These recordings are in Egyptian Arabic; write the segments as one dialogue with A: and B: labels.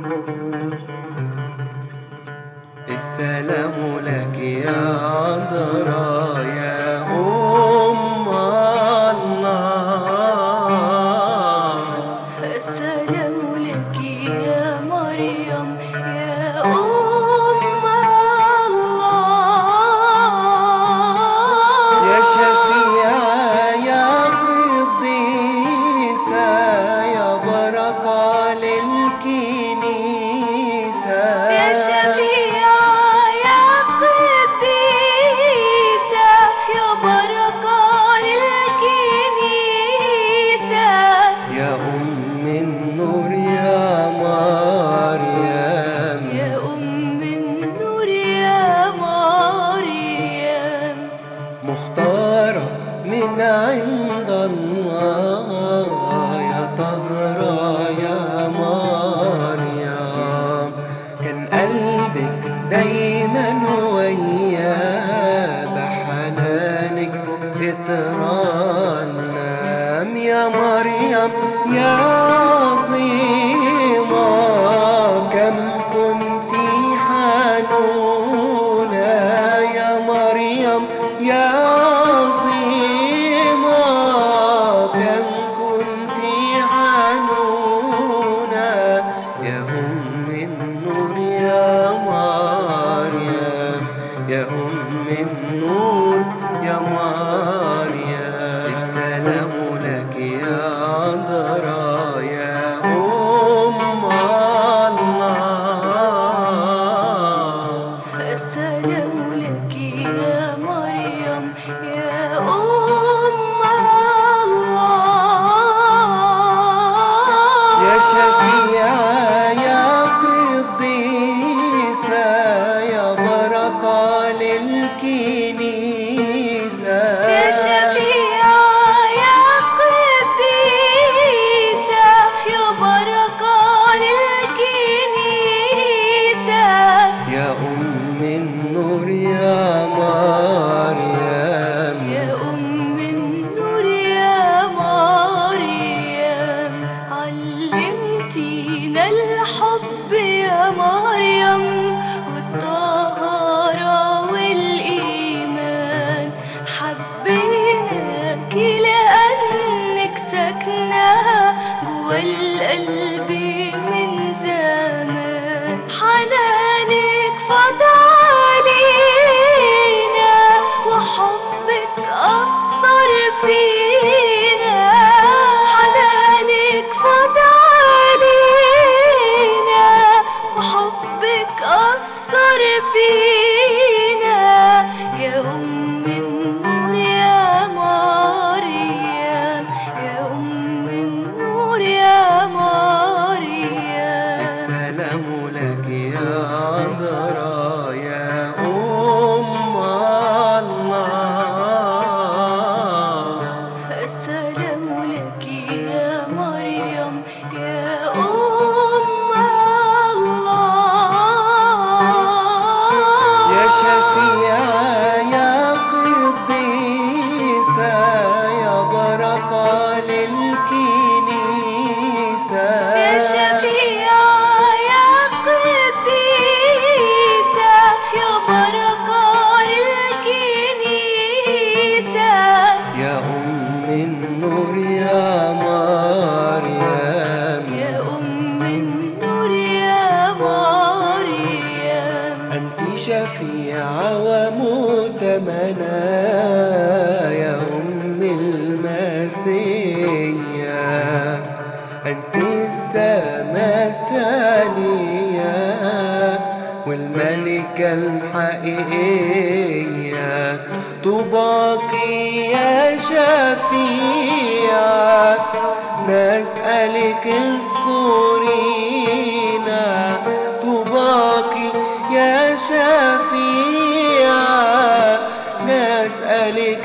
A: السلام لك يا عذراء يا أم الله
B: السلام لك يا مريم يا أم الله
A: يا شفيعة يا قديسة يا بركة للكنيسة
B: يا شفيعة يا قديسة يا بركة للكنيسة
A: يا أم النور يا مريم
B: يا أم النور يا مريم
A: مختارة من عند الله يا طهرة يا مريم كان قلبك دايما ويا بحنانك اترنم يا مريم يا عظيمة كم كنت حنونة يا مريم يا عظيمة كم كنت حنونة يا أم النور يا مريم يا أم النور يا مريم السلام لك يا عذراء يا أم الله
B: السلام لك يا مريم يا أم الله
A: يا شفيعة يا قديسة يا بركة للكنيسة
B: يا شفيعة يا قديسة يا بركة للكنيسة
A: يا أم النور يا مريم
B: يا أم النور يا مريم علمتينا الحب يا مريم والطهارة والإيمان حبيناك لأنك ساكنة جوا القلب من زمان حنانك فضى علينا وحبك أثر فينا حنانك فضى علينا وحبك أثر فينا يا أم النور يا مريم يا أم النور يا مريم
A: السلام لك يا عذراء يا أم الله
B: السلام لك يا مريم يا أم الله
A: يا شفيعة يا قديسة يا بركة للكنيسة
B: يا شفيعة يا قديسة يا بركة للكنيسة
A: يا أم النور يا مريم
B: يا أم النور يا مريم
A: أنت شفيعة ومؤتمنة يا أم المسيح أنت السماء الثانية والملكة الحقيقية طوباكي يا شفيعة نسألك اذكرينا طوباكي يا شفيعة نسألك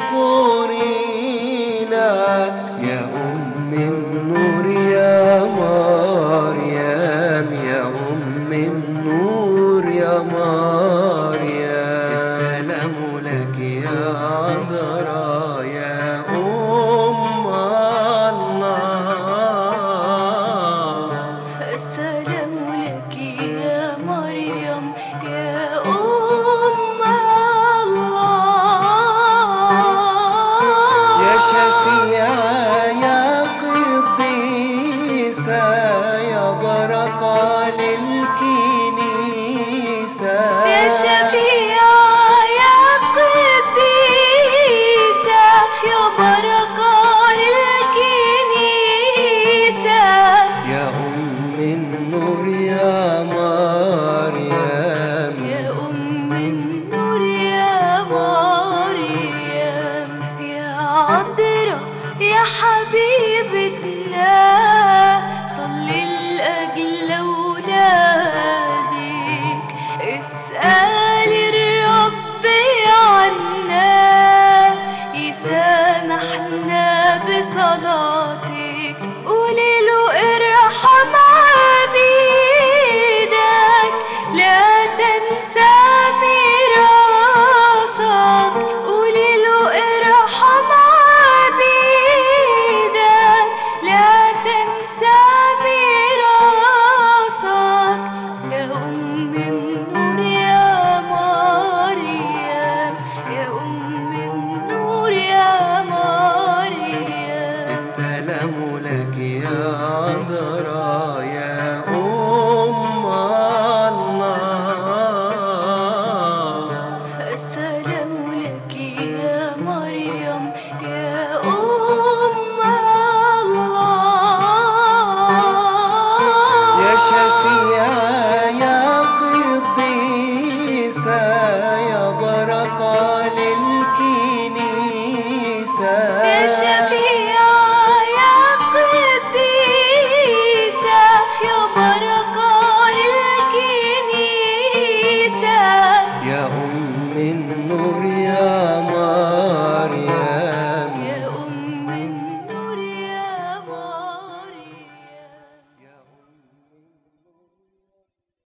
A: اذكرينا يا أم النور يا مريم يا أم النور يا مريم السلام لك يا عذراء يا أم الله بركة